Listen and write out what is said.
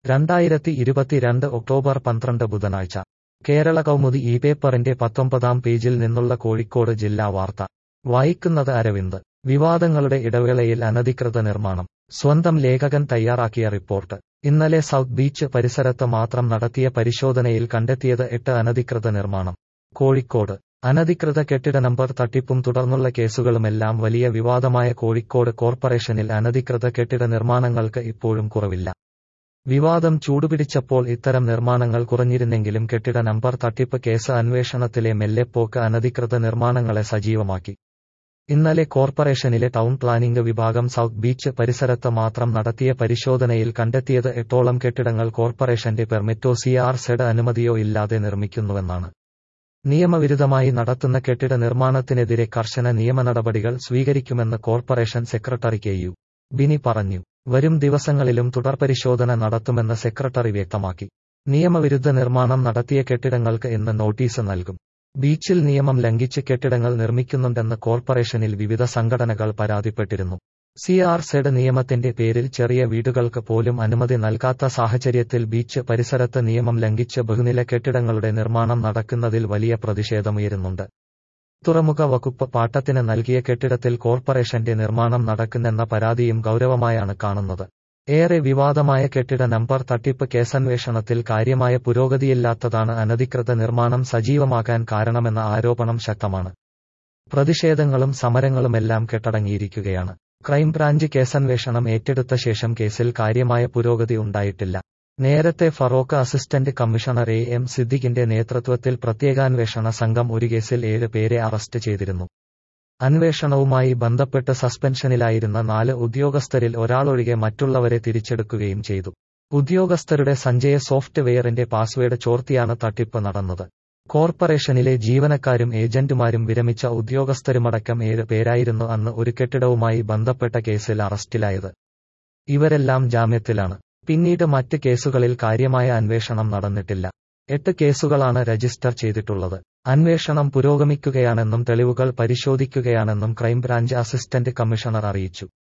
രണ്ടായിരത്തി ഇരുപത്തിരണ്ട് ഒക്ടോബർ പന്ത്രണ്ട് ബുധനാഴ്ച കേരള കൗമുദി ഈ പേപ്പറിന്റെ പത്തൊമ്പതാം പേജിൽ നിന്നുള്ള കോഴിക്കോട് ജില്ലാ വാർത്ത വായിക്കുന്നത് അരവിന്ദ് വിവാദങ്ങളുടെ ഇടവേളയിൽ അനധികൃത നിർമ്മാണം സ്വന്തം ലേഖകൻ തയ്യാറാക്കിയ റിപ്പോർട്ട് ഇന്നലെ സൗത്ത് ബീച്ച് പരിസരത്ത് മാത്രം നടത്തിയ പരിശോധനയിൽ കണ്ടെത്തിയത് എട്ട് അനധികൃത നിർമ്മാണം കോഴിക്കോട് അനധികൃത കെട്ടിട നമ്പർ തട്ടിപ്പും തുടർന്നുള്ള കേസുകളുമെല്ലാം വലിയ വിവാദമായ കോഴിക്കോട് കോർപ്പറേഷനിൽ അനധികൃത കെട്ടിട നിർമ്മാണങ്ങൾക്ക് ഇപ്പോഴും കുറവില്ല വിവാദം ചൂടുപിടിച്ചപ്പോൾ ഇത്തരം നിർമ്മാണങ്ങൾ കുറഞ്ഞിരുന്നെങ്കിലും കെട്ടിട നമ്പർ തട്ടിപ്പ് കേസ് അന്വേഷണത്തിലെ മെല്ലെപ്പോക്ക് അനധികൃത നിർമ്മാണങ്ങളെ സജീവമാക്കി ഇന്നലെ കോർപ്പറേഷനിലെ ടൗൺ പ്ലാനിംഗ് വിഭാഗം സൗത്ത് ബീച്ച് പരിസരത്ത് മാത്രം നടത്തിയ പരിശോധനയിൽ കണ്ടെത്തിയത് എട്ടോളം കെട്ടിടങ്ങൾ കോർപ്പറേഷന്റെ പെർമിറ്റോ സി ആർ സെഡ് അനുമതിയോ ഇല്ലാതെ നിർമ്മിക്കുന്നുവെന്നാണ് നിയമവിരുദ്ധമായി നടത്തുന്ന കെട്ടിട നിർമ്മാണത്തിനെതിരെ കർശന നിയമ നടപടികൾ സ്വീകരിക്കുമെന്ന് corporation secretary K U Bini പറഞ്ഞു വരും ദിവസങ്ങളിലും തുടർപരിശോധന നടത്തുമെന്ന് സെക്രട്ടറി വ്യക്തമാക്കി നിയമവിരുദ്ധ നിർമ്മാണം നടത്തിയ കെട്ടിടങ്ങൾക്ക് ഇന്ന് നോട്ടീസ് നൽകും ബീച്ചിൽ നിയമം ലംഘിച്ച് കെട്ടിടങ്ങൾ നിർമ്മിക്കുന്നുണ്ടെന്ന് കോർപ്പറേഷനിൽ വിവിധ സംഘടനകൾ പരാതിപ്പെട്ടിരുന്നു സി ആർ സെഡ് നിയമത്തിന്റെ പേരിൽ ചെറിയ വീടുകൾക്ക് പോലും അനുമതി നൽകാത്ത സാഹചര്യത്തിൽ ബീച്ച് പരിസരത്ത് നിയമം ലംഘിച്ച് ബഹുനില കെട്ടിടങ്ങളുടെ നിർമ്മാണം നടക്കുന്നതിൽ വലിയ പ്രതിഷേധമുയരുന്നുണ്ട് തുറമുഖ വകുപ്പ് പാട്ടത്തിന് നൽകിയ കെട്ടിടത്തിൽ കോർപ്പറേഷന്റെ നിർമ്മാണം നടക്കുന്നെന്ന പരാതിയും ഗൗരവമായാണ് കാണുന്നത് ഏറെ വിവാദമായ കെട്ടിട നമ്പർ തട്ടിപ്പ് കേസന്വേഷണത്തിൽ കാര്യമായ പുരോഗതിയില്ലാത്തതാണ് അനധികൃത നിർമ്മാണം സജീവമാകാൻ കാരണമെന്ന ആരോപണം ശക്തമാണ് പ്രതിഷേധങ്ങളും സമരങ്ങളുമെല്ലാം കെട്ടടങ്ങിയിരിക്കുകയാണ് ക്രൈംബ്രാഞ്ച് കേസന്വേഷണം ഏറ്റെടുത്ത ശേഷം കേസിൽ കാര്യമായ പുരോഗതി ഉണ്ടായിട്ടില്ല നേരത്തെ Feroke assistant commissioner A M സിദ്ദിഖിന്റെ നേതൃത്വത്തിൽ പ്രത്യേകാന്വേഷണ സംഘം ഒരു കേസിൽ ഏഴ് പേരെ അറസ്റ്റ് ചെയ്തിരുന്നു അന്വേഷണവുമായി ബന്ധപ്പെട്ട് സസ്പെൻഷനിലായിരുന്ന നാല് ഉദ്യോഗസ്ഥരിൽ ഒരാളൊഴികെ മറ്റുള്ളവരെ തിരിച്ചെടുക്കുകയും ചെയ്തു ഉദ്യോഗസ്ഥരുടെ സഞ്ജയ സോഫ്റ്റ്വെയറിന്റെ പാസ്വേഡ് ചോർത്തിയാണ് തട്ടിപ്പ് നടന്നത് കോർപ്പറേഷനിലെ ജീവനക്കാരും ഏജന്റുമാരും വിരമിച്ച ഉദ്യോഗസ്ഥരുമടക്കം ഏഴ് പേരായിരുന്നു അന്ന് ഒരു കെട്ടിടവുമായി ബന്ധപ്പെട്ട കേസിൽ അറസ്റ്റിലായത് ഇവരെല്ലാം ജാമ്യത്തിലാണ് പിന്നീട് മറ്റ് കേസുകളിൽ കാര്യമായ അന്വേഷണം നടന്നിട്ടില്ല എട്ട് കേസുകളാണ് രജിസ്റ്റർ ചെയ്തിട്ടുള്ളത് അന്വേഷണം പുരോഗമിക്കുകയാണെന്നും തെളിവുകൾ പരിശോധിക്കുകയാണെന്നും ക്രൈംബ്രാഞ്ച് അസിസ്റ്റന്റ് കമ്മീഷണർ അറിയിച്ചു